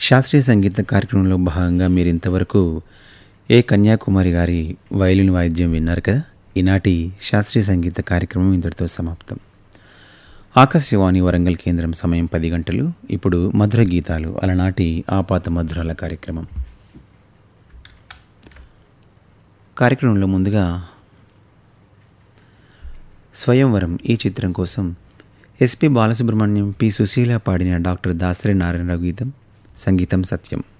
శాస్త్రీయ సంగీత కార్యక్రమంలో భాగంగా మీరు ఇంతవరకు ఏ కన్యాకుమారి గారి వైలిన్ వాయిద్యం విన్నారు కదా ఈనాటి శాస్త్రీయ సంగీత కార్యక్రమం ఇంతటితో సమాప్తం ఆకాశవాణి వరంగల్ కేంద్రం సమయం పది గంటలు ఇప్పుడు మధుర గీతాలు అలనాటి ఆపాత మధురాల కార్యక్రమం కార్యక్రమంలో ముందుగా స్వయంవరం ఈ చిత్రం కోసం ఎస్పి బాలసుబ్రహ్మణ్యం పి సుశీల పాడిన డాక్టర్ దాసరి నారాయణరావు గీతం సంగీతం సత్యం